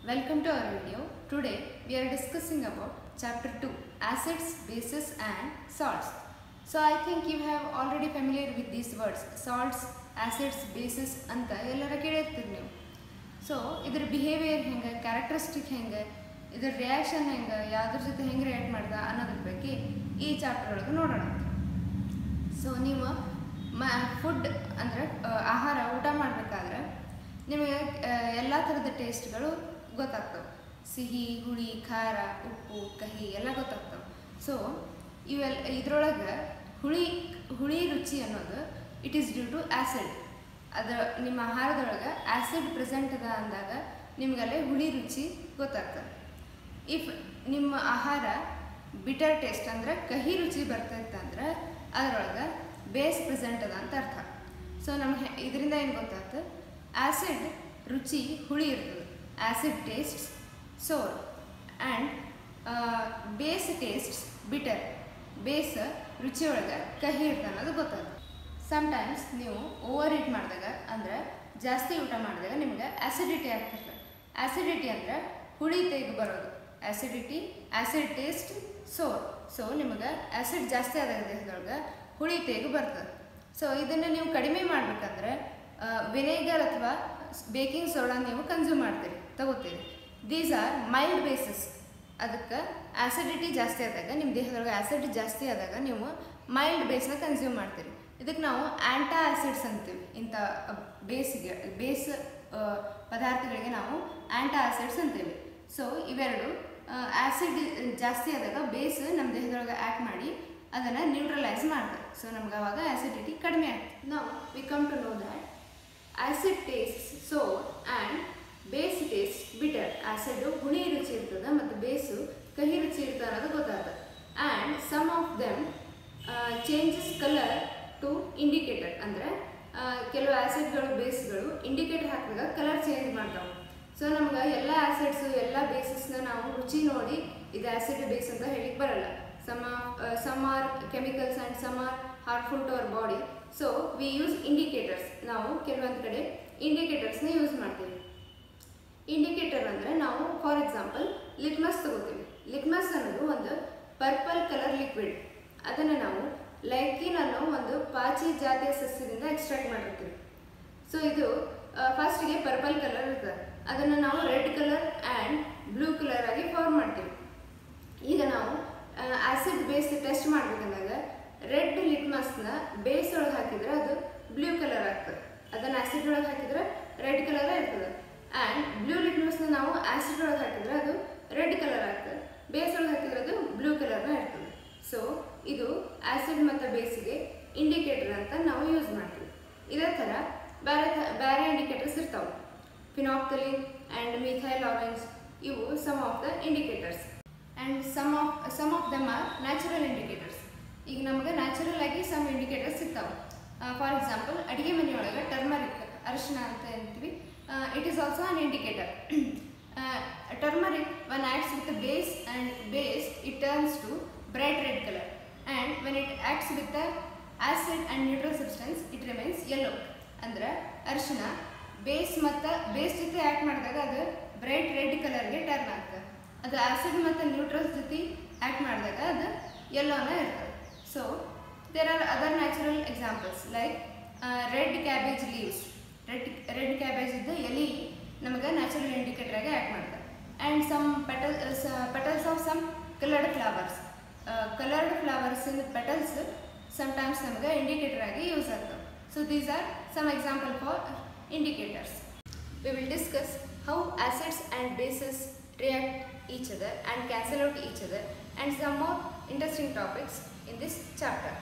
Welcome to our video. Today we are discussing about chapter 2 acids, bases and salts. So I think you have already familiar with these words salts, acids, bases ಅಂತ ಎಲ್ಲರ ಕೇಳಿರ್ತೀರಿ ನೀವು so ಇದ್ರ behaviour ಹೆಂಗೆ characteristic ಹೆಂಗೆ ಇದ್ರ reaction ಹೆಂಗೆ ಯಾವ್ದ್ರ ಜೊತೆ ಹೆಂಗೆ ರಿಯಾಕ್ಟ್ ಮಾಡ್ದ ಅನ್ನೋದ್ರ ಬಗ್ಗೆ ಈ ಚಾಪ್ಟರ್ ಒಳಗೆ ನೋಡೋಣ ಸೊ ನೀವು ಮ ಫುಡ್ ಅಂದರೆ ಆಹಾರ ಊಟ ಮಾಡಬೇಕಾದ್ರೆ ನಿಮಗೆ ಎಲ್ಲ ಥರದ ಟೇಸ್ಟ್ಗಳು ಗೊತ್ತಾಗ್ತವೆ ಸಿಹಿ ಹುಳಿ ಖಾರ ಉಪ್ಪು ಕಹಿ ಎಲ್ಲ ಗೊತ್ತಾಗ್ತವೆ ಸೊ ಇವೆಲ್ಲ ಇದ್ರೊಳಗೆ ಹುಳಿ ಹುಳಿ ರುಚಿ ಅನ್ನೋದು it is due to acid ಅದರ ನಿಮ್ಮ ಆಹಾರದೊಳಗೆ ಆ್ಯಸಿಡ್ ಪ್ರೆಸೆಂಟ್ ಅದ ಅಂದಾಗ ನಿಮಗಲ್ಲೇ ಹುಳಿ ರುಚಿ ಗೊತ್ತಾಗ್ತದೆ ಇಫ್ ನಿಮ್ಮ ಆಹಾರ ಬಿಟರ್ ಟೇಸ್ಟ್ ಅಂದ್ರೆ ಕಹಿ ರುಚಿ ಬರ್ತೈತೆ ಅಂದ್ರೆ ಅದರೊಳಗೆ ಬೇಸ್ ಪ್ರೆಸೆಂಟ್ ಅದ ಅಂತ ಅರ್ಥ ಸೊ ನಮ್ಗೆ ಇದರಿಂದ ಏನು ಗೊತ್ತಾಗ್ತದೆ ಆ್ಯಸಿಡ್ ರುಚಿ ಹುಳಿ ಇರ್ತದೆ acid tastes sour and base tastes bitter base ರುಚಿಯೊಳಗೆ ಕಹಿ ಇರ್ತದೆ ಅನ್ನೋದು ಗೊತ್ತಾಗ್ತದೆ ಸಮ್ಟೈಮ್ಸ್ ನೀವು ಓವರ್ ಈಟ್ ಮಾಡಿದಾಗ ಅಂದ್ರೆ ಜಾಸ್ತಿ ಊಟ ಮಾಡಿದಾಗ ನಿಮ್ಗೆ ಆ್ಯಸಿಡಿಟಿ ಆಗ್ತಿರ್ತದೆ ಆ್ಯಸಿಡಿಟಿ ಅಂದರೆ ಹುಳಿ ತೆಗೆದು ಬರೋದು acidity acid taste sour so ನಿಮಗೆ ಆ್ಯಸಿಡ್ ಜಾಸ್ತಿ ಆದಾಗ ದೇಹದೊಳಗೆ ಹುಳಿ ತೆಗೆದು ಬರ್ತದೆ ಸೊ ಇದನ್ನು ನೀವು ಕಡಿಮೆ ಮಾಡಬೇಕಂದ್ರೆ ವಿನೇಗರ್ ಅಥವಾ ಬೇಕಿಂಗ್ ಸೋಡಾ ನೀವು ಕನ್ಸ್ಯೂಮ್ ಮಾಡ್ತೀರಿ ತಗೋತೀರಿ ದೀಸ್ ಆರ್ ಮೈಲ್ಡ್ ಬೇಸಸ್ ಅದಕ್ಕೆ ಆ್ಯಸಿಡಿಟಿ ಜಾಸ್ತಿ ಆದಾಗ ನಿಮ್ಮ ದೇಹದೊಳಗೆ ಆ್ಯಸಿಡ್ ಜಾಸ್ತಿ ಆದಾಗ ನೀವು ಮೈಲ್ಡ್ ಬೇಸ್ನ ಕನ್ಸ್ಯೂಮ್ ಮಾಡ್ತೀರಿ ಇದಕ್ಕೆ ನಾವು ಆ್ಯಂಟಾ ಆ್ಯಸಿಡ್ಸ್ ಅಂತೀವಿ ಇಂಥ ಬೇಸಿಗೆ ಬೇಸ್ ಪದಾರ್ಥಗಳಿಗೆ ನಾವು ಆ್ಯಂಟಾ ಆ್ಯಸಿಡ್ಸ್ ಅಂತೀವಿ ಸೊ ಇವೆರಡು ಆ್ಯಸಿಡ್ ಜಾಸ್ತಿ ಆದಾಗ ಬೇಸ್ ನಮ್ಮ ದೇಹದೊಳಗೆ ಆ್ಯಕ್ಟ್ ಮಾಡಿ ಅದನ್ನು ನ್ಯೂಟ್ರಲೈಸ್ ಮಾಡ್ತಾರೆ ಸೊ ನಮ್ಗೆ ಅವಾಗ ಆ್ಯಸಿಡಿಟಿ ಕಡಿಮೆ ಆಗ್ತದೆ ನಾವು we come to know that acid taste sour and base taste bitter acid ಹುಳಿ ರುಚಿ ಇರ್ತದೆ ಮತ್ತು ಬೇಸು ಕಹಿ ರುಚಿ ಇರ್ತದೆ ಅನ್ನೋದು ಗೊತ್ತಾಗ್ತದೆ and some of them changes colour to indicator ಅಂದರೆ ಕೆಲವು ಆ್ಯಸಿಡ್ಗಳು ಬೇಸ್ಗಳು ಇಂಡಿಕೇಟರ್ ಹಾಕಿದಾಗ ಕಲರ್ ಚೇಂಜ್ ಮಾಡ್ತಾವೆ ಸೊ ನಮ್ಗೆ ಎಲ್ಲ ಆ್ಯಸಿಡ್ಸು ಎಲ್ಲ ಬೇಸಸ್ನ ನಾವು ರುಚಿ ನೋಡಿ ಇದು ಆ್ಯಸಿಡ್ ಬೇಸ್ ಅಂತ ಹೇಳಿಕ್ಕೆ ಬರಲ್ಲ some some are chemicals and some are harmful to our body so we use indicators ನಾವು ಕೆಲವೊಂದು ಕಡೆ ಇಂಡಿಕೇಟರ್ಸ್ನ ಯೂಸ್ ಮಾಡ್ತೀವಿ ಇಂಡಿಕೇಟರ್ ಅಂದರೆ ನಾವು ಫಾರ್ ಎಕ್ಸಾಂಪಲ್ ಲಿಕ್ಮಸ್ ತಗೋತೀವಿ ಲಿಕ್ಮಸ್ ಅನ್ನೋದು ಒಂದು ಪರ್ಪಲ್ ಕಲರ್ ಲಿಕ್ವಿಡ್ ಅದನ್ನು ನಾವು ಲೈಕಿನ್ ಅನ್ನೋ ಒಂದು ಪಾಚಿ ಜಾತಿಯ ಸಸ್ಯದಿಂದ ಎಕ್ಸ್ಟ್ರಾಕ್ಟ್ ಮಾಡಿರ್ತೀವಿ ಸೊ ಇದು ಫಸ್ಟಿಗೆ ಪರ್ಪಲ್ ಕಲರ್ ಇರ್ತದೆ ಅದನ್ನು ನಾವು red colour and blue colour ಆಗಿ ಫಾರ್ಮ್ ಮಾಡ್ತೀವಿ ಈಗ ನಾವು ಆ್ಯಸಿಡ್ ಬೇಸ್ ಟೆಸ್ಟ್ ಮಾಡ್ಬೇಕಂದಾಗ ರೆಡ್ ಲಿಟ್ಮಸ್ನ ಬೇಸ್ ಒಳಗೆ ಹಾಕಿದ್ರೆ ಅದು ಬ್ಲೂ ಕಲರ್ ಆಗ್ತದೆ ಅದನ್ನು ಆ್ಯಸಿಡ್ ಒಳಗೆ ಹಾಕಿದ್ರೆ ರೆಡ್ ಕಲರೇ ಇರ್ತದೆ ಆ್ಯಂಡ್ ಬ್ಲೂ ಲಿಟ್ಮಸ್ನ ನಾವು ಆ್ಯಸಿಡ್ ಒಳಗೆ ಹಾಕಿದ್ರೆ ಅದು ರೆಡ್ ಕಲರ್ ಆಗ್ತದೆ ಬೇಸ್ ಒಳಗೆ ಹಾಕಿದ್ರೆ ಅದು ಬ್ಲೂ ಕಲರ್ನ ಇರ್ತದೆ ಸೊ ಇದು ಆ್ಯಸಿಡ್ ಮತ್ತು ಬೇಸಿಗೆ ಇಂಡಿಕೇಟರ್ ಅಂತ ನಾವು ಯೂಸ್ ಮಾಡ್ತೀವಿ ಇದೇ ಥರ ಬೇರೆ ಬೇರೆ ಇಂಡಿಕೇಟರ್ಸ್ ಇರ್ತಾವೆ ಫಿನಾಪ್ತಲಿನ್ ಆ್ಯಂಡ್ ಮಿಥೈಲ್ ಆರೆಂಜ್ ಇವು some of the indicators and some of some of them are natural indicators ಈಗ ನಮ್ಗೆ ನ್ಯಾಚುರಲ್ ಆಗಿ ಸಮ್ ಇಂಡಿಕೇಟರ್ಸ್ ಸಿಗ್ತಾವೆ ಫಾರ್ ಎಕ್ಸಾಂಪಲ್ ಅಡುಗೆ ಮನೆಯೊಳಗೆ ಟರ್ಮರಿಕ್ ಅರಿಶಿನ ಅಂತ ಅಂತೀವಿ it is also an indicator turmeric one acts with base and base it turns to bright red colour and when it acts with acid and neutral substance it remains yellow ಅಂದ್ರೆ ಅರಿಶಿನ base ಮತ್ತು base ಜೊತೆ act ಮಾಡಿದಾಗ ಅದು bright red ಕಲರ್ಗೆ turn ಆಗ್ತದೆ ಅದು acid ಮತ್ತು ನ್ಯೂಟ್ರಲ್ಸ್ ಜೊತೆ ಆ್ಯಕ್ಟ್ ಮಾಡಿದಾಗ ಅದು ಯೆಲ್ಲೋನ ಇರ್ತದೆ so there are other natural examples like red cabbage leaves red red cabbage ಇದ್ದು ಎಲಿ ನಮಗೆ ನ್ಯಾಚುರಲ್ ಇಂಡಿಕೇಟರ್ ಆಗಿ ಆ್ಯಕ್ಟ್ ಮಾಡ್ತಾರೆ and some petal petals of some coloured flowers coloured ಫ್ಲವರ್ಸಿನ ಪೆಟಲ್ಸ್ ಸಮ್ಟೈಮ್ಸ್ ನಮಗೆ ಇಂಡಿಕೇಟರ್ ಆಗಿ ಯೂಸ್ ಆಗ್ತವೆ so these are some example for indicators. We will discuss how acids and bases react each other and cancel out each other and some more interesting topics in this chapter.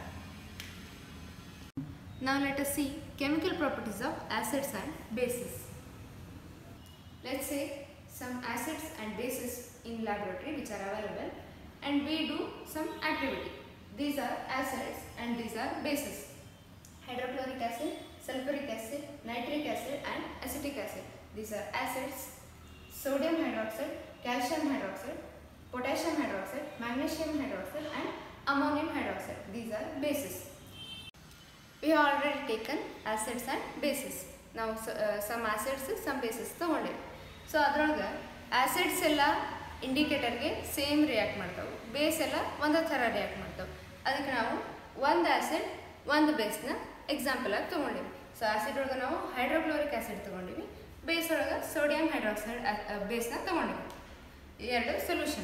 Now let us see chemical properties of acids and bases. Let's say some acids and bases in laboratory which are available and we do some activity. These are acids and these are bases. Hydrochloric acid, sulfuric acid, nitric acid and acetic acid. These are acids. Sodium hydroxide, calcium hydroxide, potassium hydroxide, magnesium hydroxide and ammonium hydroxide. These are bases. We have already taken acids and bases. Now so, uh, some acids, some bases ತಗೊಂಡೆ so ಅದ್ರೊಳಗೆ acids ಎಲ್ಲ ಇಂಡಿಕೇಟರ್ಗೆ same react ಮಾಡ್ತಾವೆ base ಎಲ್ಲ ಒಂದೇ ಥರ react ಮಾಡ್ತಾವೆ ಅದಕ್ಕೆ ನಾವು ಒಂದು ಆ್ಯಸಿಡ್ ಒಂದು ಬೇಸ್ನ ಎಕ್ಸಾಂಪಲ್ ಆಗಿ ತೊಗೊಂಡಿವಿ ಸೊ ಆ್ಯಸಿಡ್ ಒಳಗೆ ನಾವು ಹೈಡ್ರೋಕ್ಲೋರಿಕ್ ಆ್ಯಸಿಡ್ ತೊಗೊಂಡಿವಿ ಬೇಸ್ ಒಳಗೆ ಸೋಡಿಯಂ ಹೈಡ್ರಾಕ್ಸೈಡ್ ಬೇಸ್ನ ತೊಗೊಂಡಿವಿ ಎರಡು ಸೊಲ್ಯೂಷನ್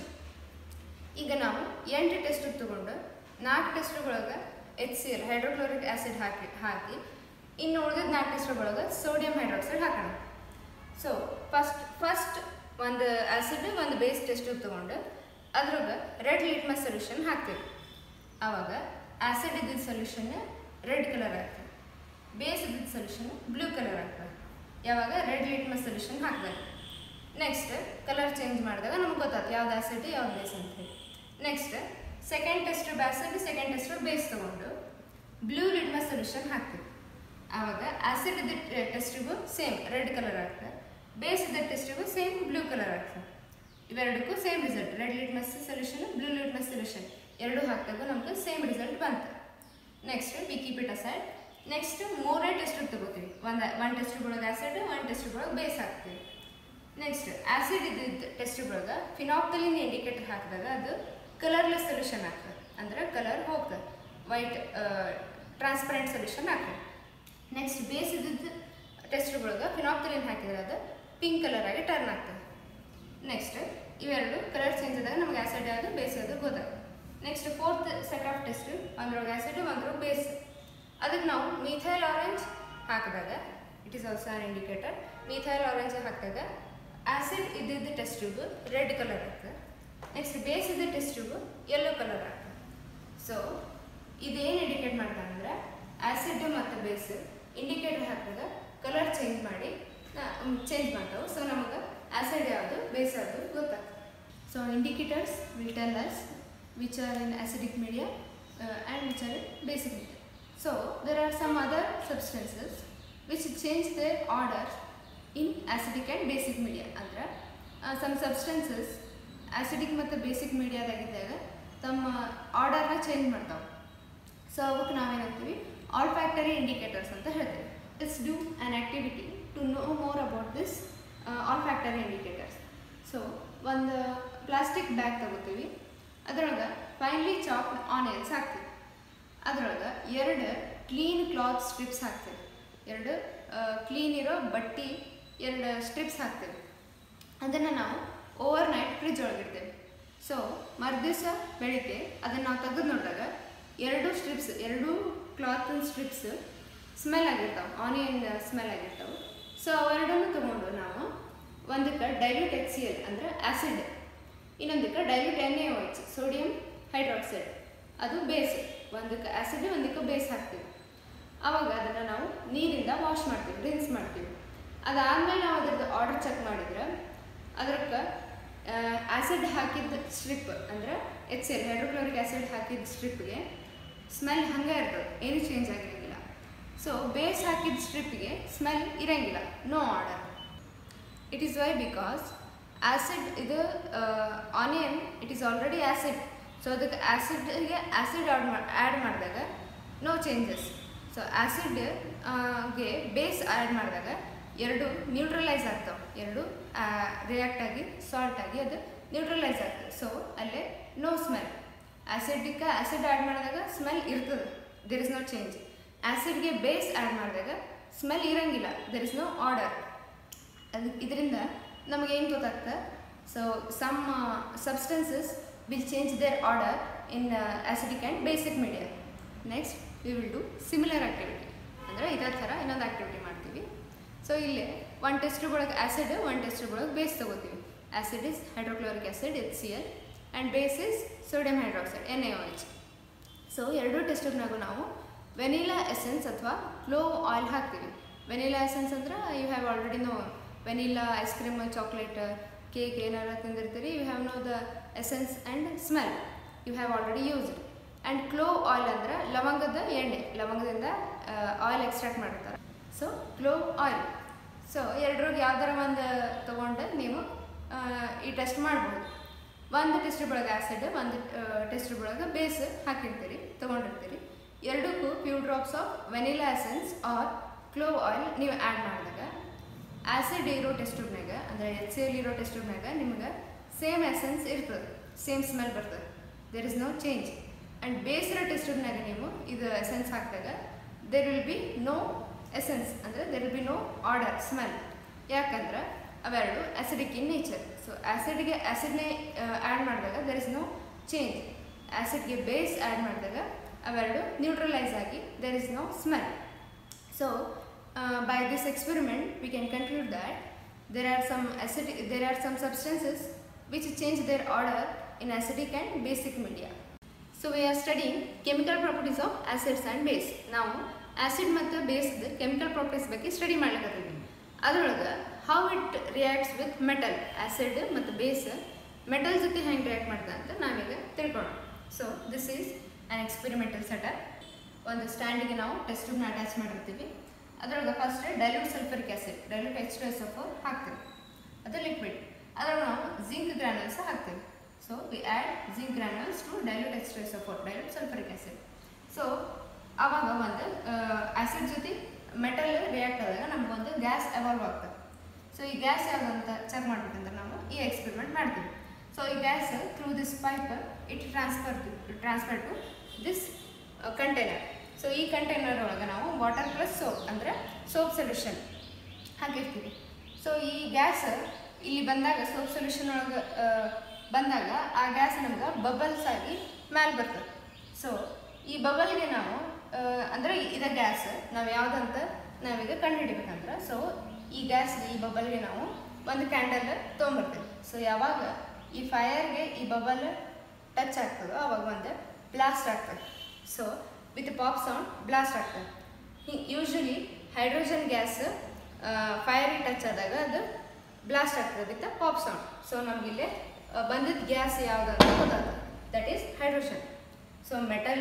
ಈಗ ನಾವು ಎಂಟು ಟೆಸ್ಟ್ ತಗೊಂಡು ನಾಲ್ಕು ಟೆಸ್ಟ್ಗಳೊಳಗೆ H C L hydrochloric acid ಹಾಕಿ ಹಾಕಿ ಇನ್ನು ಉಳಿದಿದ್ದ ನಾಲ್ಕು ಟೆಸ್ಟ್ಗಳೊಳಗೆ ಸೋಡಿಯಂ ಹೈಡ್ರಾಕ್ಸೈಡ್ ಹಾಕೋಣ ಸೊ ಫಸ್ಟ್ ಫಸ್ಟ್ ಒಂದು ಆ್ಯಸಿಡ್ ಒಂದು ಬೇಸ್ ಟೆಸ್ಟ್ ತೊಗೊಂಡು ಅದ್ರಾಗ ರೆಡ್ ಲಿಟ್ಮಸ್ ಸೊಲ್ಯೂಷನ್ ಹಾಕ್ತೀವಿ ಆವಾಗ ಆ್ಯಸಿಡ್ ಇದ್ದಿದ್ದ ಸೊಲ್ಯೂಷನ್ ರೆಡ್ ಕಲರ್ ಆಗ್ತದೆ ಬೇಸ್ ಇದ್ದಿದ್ದ ಸೊಲ್ಯೂಷನ್ ಬ್ಲೂ ಕಲರ್ ಆಗ್ತದೆ ಯಾವಾಗ ರೆಡ್ ಲಿಟ್ಮಸ್ ಸೊಲ್ಯೂಷನ್ ಹಾಕಿದಾಗ ನೆಕ್ಸ್ಟ್ ಕಲರ್ ಚೇಂಜ್ ಮಾಡಿದಾಗ ನಮ್ಗೆ ಗೊತ್ತಾಯ್ತು ಯಾವ್ದು ಆ್ಯಸಿಡ್ ಯಾವ್ದು ಬೇಸ್ ಅಂತ ಹೇಳಿ next second test acid second test base ತೊಗೊಂಡು ಬ್ಲೂ ಲಿಟ್ಮಸ್ ಸೊಲ್ಯೂಷನ್ ಹಾಕ್ತೀವಿ ಆವಾಗ ಆ್ಯಸಿಡ್ ಇದ್ದ ಟೆಸ್ಟಿಗೂ ಸೇಮ್ ರೆಡ್ ಕಲರ್ ಆಗ್ತದೆ ಬೇಸ್ ಇದ್ದ ಟೆಸ್ಟಿಗೂ ಸೇಮ್ ಬ್ಲೂ ಕಲರ್ ಆಗ್ತದೆ ಇವೆರಡಕ್ಕೂ same result red litmus solution blue litmus solution ಎರಡು ಹಾಕಿದಾಗ ನಮ್ಗೆ ಸೇಮ್ ರಿಸಲ್ಟ್ ಬಂತು next we keep it aside next ಮೂರೇ ಟೆಸ್ಟ್ ತಗೋತೀವಿ ಒಂದು ಒನ್ ಟೆಸ್ಟ್ಗಳೊಳಗೆ ಆ್ಯಸಿಡ್ ಒನ್ ಟೆಸ್ಟ್ಗಳೊಳಗೆ ಬೇಸ್ ಹಾಕ್ತೀವಿ ನೆಕ್ಸ್ಟ್ ಆ್ಯಸಿಡ್ ಇದ್ದಿದ್ದ ಟೆಸ್ಟ್ಗಳೊಳಗೆ ಫಿನಾಪ್ತಲಿನ್ ಇಂಡಿಕೇಟರ್ ಹಾಕಿದಾಗ ಅದು ಕಲರ್ಲೆಸ್ ಸೊಲ್ಯೂಷನ್ ಆಗ್ತದೆ ಅಂದ್ರೆ ಕಲರ್ ಹೋಗ್ತದೆ ವೈಟ್ ಟ್ರಾನ್ಸ್ಪರೆಂಟ್ ಸೊಲ್ಯೂಷನ್ ಆಗ್ತದೆ ನೆಕ್ಸ್ಟ್ ಬೇಸ್ ಇದ್ದಿದ್ದು ಟೆಸ್ಟ್ಗಳೊಳಗೆ ಫಿನಾಪ್ತಲಿನ್ ಹಾಕಿದ್ರೆ ಅದು ಪಿಂಕ್ ಕಲರ್ ಆಗಿ ಟರ್ನ್ ಆಗ್ತದೆ ನೆಕ್ಸ್ಟ್ ಇವೆರಡು ಕಲರ್ ಚೇಂಜ್ ಆದಾಗ ನಮ್ಗೆ ಆ್ಯಸಿಡ್ ಯಾವುದು ಬೇಸ್ ಯಾವುದು ಗೊತ್ತಾಗುತ್ತೆ next fourth set of test ಒಂದ್ರೊಳಗೆ ಆ್ಯಸಿಡ್ ಒಂದ್ರೊಳಗೆ ಬೇಸ್ ಅದಕ್ಕೆ ನಾವು ಮಿಥೈಲ್ ಆರೆಂಜ್ ಹಾಕಿದಾಗ it is also an indicator methyl orange ಹಾಕಿದಾಗ ಆ್ಯಸಿಡ್ ಇದ್ದಿದ್ದ ಟೆಸ್ಟ್ ಟ್ಯೂಬ್ ರೆಡ್ ಕಲರ್ ಆಗ್ತದೆ ನೆಕ್ಸ್ಟ್ ಬೇಸ್ ಇದ್ದ ಟೆಸ್ಟ್ ಟ್ಯೂಬ್ ಯೆಲ್ಲೋ ಕಲರ್ ಆಗ್ತದೆ ಸೊ ಇದೇನು ಇಂಡಿಕೇಟ್ ಮಾಡ್ತಾರೆ ಅಂದ್ರೆ ಆ್ಯಸಿಡ್ ಮತ್ತು ಬೇಸ್ ಇಂಡಿಕೇಟರ್ ಹಾಕಿದಾಗ ಕಲರ್ ಚೇಂಜ್ ಮಾಡಿ ಚೇಂಜ್ ಮಾಡ್ತಾವೆ ಸೊ ನಮಗೆ ಆ್ಯಸಿಡ್ ಯಾವುದು ಬೇಸ್ ಯಾವುದು ಗೊತ್ತಾಗ್ತದೆ so indicators will tell us which are in acidic media and which are in basic media so there are some other substances which change their odour in acidic and basic media ಅಂದ್ರೆ some substances acidic ಮತ್ತು basic ಮೀಡಿಯಾದಾಗಿದ್ದಾಗ ತಮ್ಮ ಆರ್ಡರ್ನ change ಮಾಡ್ತಾವೆ so ಅವಕ್ಕೆ ನಾವೇನಂತೀವಿ all olfactory indicators ಅಂತ ಹೇಳ್ತೀವಿ it's do an activity to know more about this all olfactory indicators so ಒಂದು ಪ್ಲಾಸ್ಟಿಕ್ ಬ್ಯಾಗ್ ತಗೋತೀವಿ ಅದರೊಳಗೆ ಫೈನ್ಲಿ ಚಾಪ್ಡ್ ಆನಿಯನ್ಸ್ ಹಾಕ್ತೀವಿ ಅದರೊಳಗೆ ಎರಡು ಕ್ಲೀನ್ ಕ್ಲಾತ್ ಸ್ಟ್ರಿಪ್ಸ್ ಹಾಕ್ತೀವಿ ಎರಡು ಕ್ಲೀನ್ ಇರೋ ಬಟ್ಟೆ ಎರಡು ಸ್ಟ್ರಿಪ್ಸ್ ಹಾಕ್ತೀವಿ ಅದನ್ನು ನಾವು ಓವರ್ ನೈಟ್ ಫ್ರಿಜ್ ಒಳಗಿಡ್ತೇವೆ ಸೊ ಮರುದಿವಸ ಬೆಳಿಗ್ಗೆ ಅದನ್ನು ನಾವು ತೆಗೆದು ನೋಡಿದಾಗ ಎರಡು ಸ್ಟ್ರಿಪ್ಸ್ ಎರಡು ಕ್ಲಾತ್ ಸ್ಟ್ರಿಪ್ಸ್ ಸ್ಮೆಲ್ ಆಗಿರ್ತಾವೆ ಆನಿಯನ್ ಸ್ಮೆಲ್ ಆಗಿರ್ತಾವೆ ಸೊ ಅವೆರಡನ್ನು ತೊಗೊಂಡು ನಾವು ಒಂದಕ್ಕೆ ಡೈಲ್ಯೂಟ್ ಎಚ್ ಸಿ ಎಲ್ ಅಂದರೆ ಆ್ಯಸಿಡ್ ಇನ್ನೊಂದಕ್ಕೆ dilute N A H sodium hydroxide ಅದು ಬೇಸ್ ಒಂದಕ್ಕೆ ಆ್ಯಸಿಡ್ ಒಂದಕ್ಕೆ ಬೇಸ್ ಹಾಕ್ತೀವಿ ಆವಾಗ ಅದನ್ನು ನಾವು ನೀರಿಂದ ವಾಶ್ ಮಾಡ್ತೀವಿ ರಿನ್ಸ್ ಮಾಡ್ತೀವಿ ಅದಾದಮೇಲೆ ನಾವು ಅದ್ರದ್ದು ಆರ್ಡರ್ ಚೆಕ್ ಮಾಡಿದ್ರೆ ಅದಕ್ಕೆ ಆ್ಯಸಿಡ್ ಹಾಕಿದ ಸ್ಟ್ರಿಪ್ ಅಂದರೆ H C L hydrochloric acid ಹಾಕಿದ ಸ್ಟ್ರಿಪ್ಗೆ ಸ್ಮೆಲ್ ಹಂಗೆ ಇರ್ತದೆ ಏನು ಚೇಂಜ್ ಆಗಿರಂಗಿಲ್ಲ ಸೊ ಬೇಸ್ ಹಾಕಿದ ಸ್ಟ್ರಿಪ್ಗೆ ಸ್ಮೆಲ್ ಇರಂಗಿಲ್ಲ no odour it is why because acid ಇದು onion it is already acid so ಅದಕ್ಕೆ ಆ್ಯಸಿಡ್ಗೆ ಆ್ಯಸಿಡ್ ಆಡ್ ಮಾ ಆ್ಯಡ್ ಮಾಡಿದಾಗ ನೋ ಚೇಂಜಸ್ ಸೊ ಆ್ಯಸಿಡ್ ಗೆ ಬೇಸ್ ಆ್ಯಡ್ ಮಾಡಿದಾಗ ಎರಡು ನ್ಯೂಟ್ರಲೈಸ್ ಆಗ್ತಾವೆ ಎರಡು ರಿಯಾಕ್ಟ್ ಆಗಿ ಸಾಲ್ಟ್ ಆಗಿ ಅದು ನ್ಯೂಟ್ರಲೈಸ್ ಆಗ್ತದೆ ಸೊ ಅಲ್ಲೇ ನೋ ಸ್ಮೆಲ್ ಆ್ಯಸಿಡ್ಗೆ ಆ್ಯಸಿಡ್ ಆ್ಯಡ್ ಮಾಡಿದಾಗ ಸ್ಮೆಲ್ ಇರ್ತದೆ ದೇರ್ ಇಸ್ ನೋ ಚೇಂಜ್ ಆ್ಯಸಿಡ್ಗೆ ಬೇಸ್ ಆ್ಯಡ್ ಮಾಡಿದಾಗ ಸ್ಮೆಲ್ ಇರಂಗಿಲ್ಲ ದೆರ್ ಇಸ್ ನೋ ಆರ್ಡರ್ ಅದು ಇದರಿಂದ ನಮಗೇನು ಗೊತ್ತಾಗ್ತದೆ so some substances will change their odour in acidic and basic media next we will do similar activity ಅಂದರೆ ಇದೇ ಥರ ಇನ್ನೊಂದು ಆ್ಯಕ್ಟಿವಿಟಿ ಮಾಡ್ತೀವಿ ಸೊ ಇಲ್ಲಿ ಒನ್ ಟೆಸ್ಟ್ ಒಳಗೆ ಆ್ಯಸಿಡ್ ಒನ್ ಟೆಸ್ಟ್ ಒಳಗೆ ಬೇಸ್ ತೊಗೋತೀವಿ acid is hydrochloric acid H C L and base is sodium hydroxide N A H so ಎರಡೂ ಟೆಸ್ಟಿಗ್ನಾಗೂ ನಾವು ವೆನಿಲಾ ಎಸೆನ್ಸ್ ಅಥವಾ ಕ್ಲೋವ್ ಆಯಿಲ್ ಹಾಕ್ತೀವಿ ವೆನಿಲಾ ಎಸೆನ್ಸ್ ಅಂದ್ರೆ you have already know vanilla ice cream chocolate cake ಏನಾರ ತಿಂದಿರ್ತೀರಿ you have know the essence and smell you have already used and clove oil ಅಂದ್ರೆ ಲವಂಗದ ಎಣ್ಣೆ ಲವಂಗದಿಂದ ಆಯಿಲ್ ಎಕ್ಸ್ಟ್ರಾಕ್ಟ್ ಮಾಡಿರ್ತಾರೆ ಸೊ ಕ್ಲೋವ್ ಆಯಿಲ್ ಸೊ ಎರಡರಿಗೆ ಯಾವ್ದಾರ ಒಂದು ತೊಗೊಂಡು ನೀವು ಆ, ಈ ಟೆಸ್ಟ್ ಮಾಡ್ಬೋದು ಒಂದು ಟೆಸ್ಟ್ ಒಳಗೆ ಆ್ಯಸಿಡ್ ಒಂದು ಟೆಸ್ಟ್ ಒಳಗೆ ಬೇಸ್ ಹಾಕಿರ್ತೀರಿ ತೊಗೊಂಡಿರ್ತೀರಿ ಎರಡಕ್ಕೂ few drops of vanilla essence or clove oil ನೀವು ಆ್ಯಡ್ ಮಾಡಿದಾಗ ಆ್ಯಸಿಡ್ ಇರೋ ಟೆಸ್ಟ್ ಟ್ಯೂಬ್ನಾಗ ಅಂದರೆ ಎಚ್ ಸಿ ಎಲ್ ಇರೋ ಟೆಸ್ಟ್ ಟ್ಯೂಬ್ನಾಗ ನಿಮ್ಗೆ ಸೇಮ್ ಎಸೆನ್ಸ್ ಇರ್ತದೆ ಸೇಮ್ ಸ್ಮೆಲ್ ಬರ್ತದೆ there is no change and base ಇರೋ ಟೆಸ್ಟ್ ಟ್ಯೂಬ್ನಾಗ ನೀವು ಇದು ಎಸೆನ್ಸ್ ಹಾಕಿದಾಗ there will be no essence ಅಂದರೆ there will be no odour smell ಯಾಕಂದ್ರೆ ಅವೆರಡು ಆ್ಯಸಿಡಿಕ್ ಇನ್ ನೇಚರ್ ಸೊ ಆ್ಯಸಿಡ್ಗೆ ಆ್ಯಸಿಡ್ನೇ ಆ್ಯಡ್ ಮಾಡಿದಾಗ ದೆರ್ ಇಸ್ ನೋ ಚೇಂಜ್ ಆ್ಯಸಿಡ್ಗೆ ಬೇಸ್ ಆ್ಯಡ್ ಮಾಡಿದಾಗ ಅವೆರಡು ನ್ಯೂಟ್ರಲೈಸ್ ಆಗಿ there is no smell so by this experiment we can conclude that there are some acidic there are some substances which change their order in acidic and basic media so we are studying chemical properties of acids and base ನಾವು acid ಮತ್ತು ಬೇಸ್ದು chemical properties ಬಗ್ಗೆ study ಮಾಡ್ಲಿಕ್ಕತ್ತೀವಿ ಅದ್ರೊಳಗೆ how it reacts with metal acid ಮತ್ತು base metal ಜೊತೆ ಹೆಂಗೆ react ಮಾಡ್ತದೆ ಅಂತ ನಾವೀಗ ತಿಳ್ಕೊಳ್ಳೋಣ so this is an experimental setup ಒಂದು ಸ್ಟ್ಯಾಂಡಿಗೆ ನಾವು ಟೆಸ್ಟ್ ಟ್ಯೂಬ್ನ ಅಟ್ಯಾಚ್ ಮಾಡಿರ್ತೀವಿ ಅದರೊಳಗೆ first dilute sulphuric acid dilute H two S F ಹಾಕ್ತೀವಿ ಅದು ಲಿಕ್ವಿಡ್ ಅದ್ರೊಳಗೆ ನಾವು ಜಿಂಕ್ ಗ್ರಾನಲ್ಸ್ ಹಾಕ್ತೀವಿ so we add zinc granules to dilute H two S F dilute sulphuric acid so ಆವಾಗ ಒಂದು ಆ್ಯಸಿಡ್ ಜೊತೆ ಮೆಟಲ್ ರಿಯಾಕ್ಟ್ ಆದಾಗ ನಮಗೊಂದು ಗ್ಯಾಸ್ ಎವಾಲ್ವ್ ಆಗ್ತದೆ ಸೊ ಈ ಗ್ಯಾಸ್ ಯಾವುದು ಅಂತ ಚೆಕ್ ಮಾಡ್ಬೇಕಂದ್ರೆ ನಾವು ಈ ಎಕ್ಸ್ಪೆರಿಮೆಂಟ್ ಮಾಡ್ತೀವಿ ಸೊ ಈ gas through this pipe it transfer transfer to this container so ಈ ಕಂಟೈನರ್ ಒಳಗೆ ನಾವು ವಾಟರ್ ಪ್ಲಸ್ ಸೋಪ್ ಅಂದರೆ ಸೋಪ್ ಸೊಲ್ಯೂಷನ್ ಹಾಕಿರ್ತೀವಿ ಸೊ ಈ ಗ್ಯಾಸ್ ಇಲ್ಲಿ ಬಂದಾಗ ಸೋಪ್ ಸೊಲ್ಯೂಷನ್ ಒಳಗೆ ಬಂದಾಗ ಆ ಗ್ಯಾಸ್ ನಮ್ಗೆ ಬಬಲ್ಸ್ ಆಗಿ ಮ್ಯಾಲೆ ಬರ್ತದೆ ಸೊ ಈ ಬಬಲ್ಗೆ ನಾವು ಅಂದರೆ ಇದ ಗ್ಯಾಸ್ ನಾವು ಯಾವುದಂತ ನಾವೀಗ ಕಂಡುಹಿಡಿಬೇಕಂದ್ರೆ ಸೊ ಈ ಗ್ಯಾಸ್ಗೆ ಈ ಬಬಲ್ಗೆ ನಾವು ಒಂದು ಕ್ಯಾಂಡಲ್ ತೊಗೊಂಬರ್ತೀವಿ ಸೊ ಯಾವಾಗ ಈ ಫೈರ್ಗೆ ಈ ಬಬಲ್ ಟಚ್ ಆಗ್ತದೋ ಅವಾಗ ಒಂದು ಬ್ಲಾಸ್ಟ್ ಆಗ್ತದೆ so with pop sound blast ಆಗ್ತದೆ ಯೂಶ್ವಲಿ ಹೈಡ್ರೋಜನ್ ಗ್ಯಾಸ್ ಫೈರಿಗೆ ಟಚ್ ಆದಾಗ ಅದು ಬ್ಲಾಸ್ಟ್ ಆಗ್ತದೆ ವಿತ್ ಪಾಪ್ ಸೌಂಡ್ ಸೊ ನಮಗಿಲ್ಲಿ ಬಂದಿದ್ದ ಗ್ಯಾಸ್ ಯಾವುದಂತ ಗೊತ್ತಾಗ್ತದೆ that is hydrogen so metal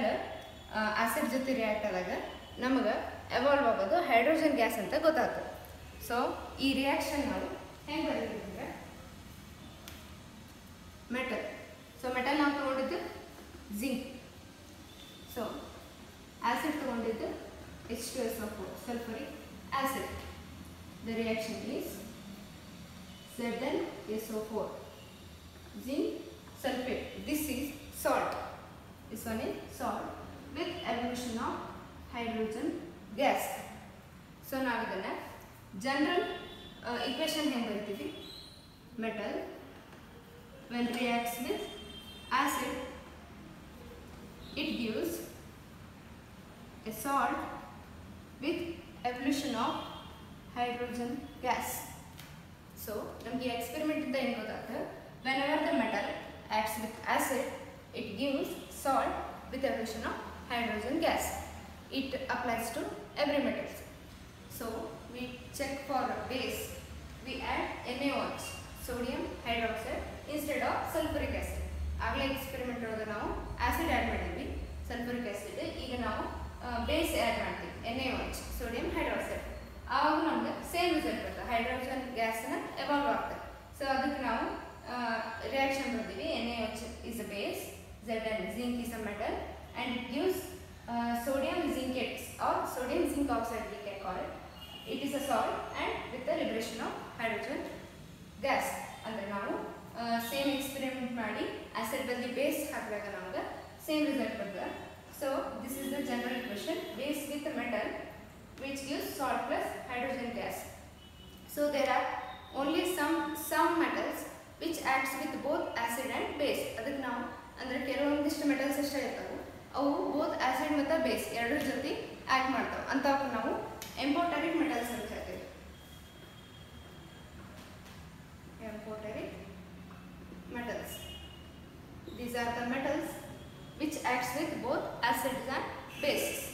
acid ಜೊತೆ ರಿಯಾಕ್ಟ್ ಆದಾಗ ನಮಗೆ ಎವಾಲ್ವ್ ಆಗೋದು ಹೈಡ್ರೋಜನ್ ಗ್ಯಾಸ್ ಅಂತ ಗೊತ್ತಾಗ್ತದೆ ಸೊ ಈ ರಿಯಾಕ್ಷನ್ ನಾವು ಹೆಂಗೆ ಬರೀತಿದ್ರೆ ಮೆಟಲ್ ಸೊ ಮೆಟಲ್ ನಾವು ತೊಗೊಂಡಿದ್ದು ಜಿಂಕ್ ಸೊ ಆಸಿಡ್ ತೊಗೊಂಡಿದ್ದು H two S of sulphuric acid the reaction is Z N S O four zinc sulfate. This is salt. This one is salt with evolution of hydrogen gas. So now ಇದನ್ನ general equation ಹೆಂಗೆ ಬರಿತೀವಿ metal when reacts with acid it gives a salt with evolution of hydrogen gas. So ನಮಗೆ experiment ಇಂದ ಏನು ಗೊತ್ತಾಗ್ತದೆ whenever the metal acts with acid it gives salt with evolution of hydrogen gas it applies to every metals so we check for base we add NaOH sodium hydroxide instead of sulfuric acid ಆಗಲೇ experiment ಒಳಗೆ ನಾವು acid add ಮಾಡಿದ್ವಿ sulphuric acid ಈಗ ನಾವು base add ಮಾಡ್ತೀವಿ N A O H sodium hydroxide ಆವಾಗ ನಮ್ಗೆ same result ಬರ್ತದೆ ಹೈಡ್ರೋಜನ್ ಗ್ಯಾಸ್ನ ಎವಾಲ್ವ್ ಆಗ್ತದೆ ಸೊ ಅದಕ್ಕೆ ನಾವು reaction ಬರ್ತೀವಿ NaOH is a base, Zn zinc is a metal and it gives uh, sodium zincates or sodium zinc oxide we can call it. It is a salt and with the liberation of hydrogen gas. ಅಂದರೆ ನಾವು same experiment ಮಾಡಿ acid ಬದಲಿ base ಹಾಕಿದಾಗ ನಮ್ಗೆ same result ಬರ್ತದೆ so this is the general equation base with metal which gives salt plus hydrogen gas so there are only some some metals which acts with both acid and base ಅದಕ್ಕೆ ನಾವು ಅಂದರೆ ಕೆಲವೊಂದಿಷ್ಟು metals ಅಷ್ಟೇ ಇರ್ತಾವೆ ಅವು both acid ಮತ್ತು base ಎರಡರ ಜೊತೆ ಆ್ಯಕ್ಟ್ ಮಾಡ್ತಾವೆ ಅಂಥವಕ್ಕೆ ನಾವು ಎಂಪೋಟರಿಕ್ ಮೆಟಲ್ಸ್ ಅಂತ ಹೇಳ್ತೀವಿ amphoteric metals these are the metals which acts with both acids and basis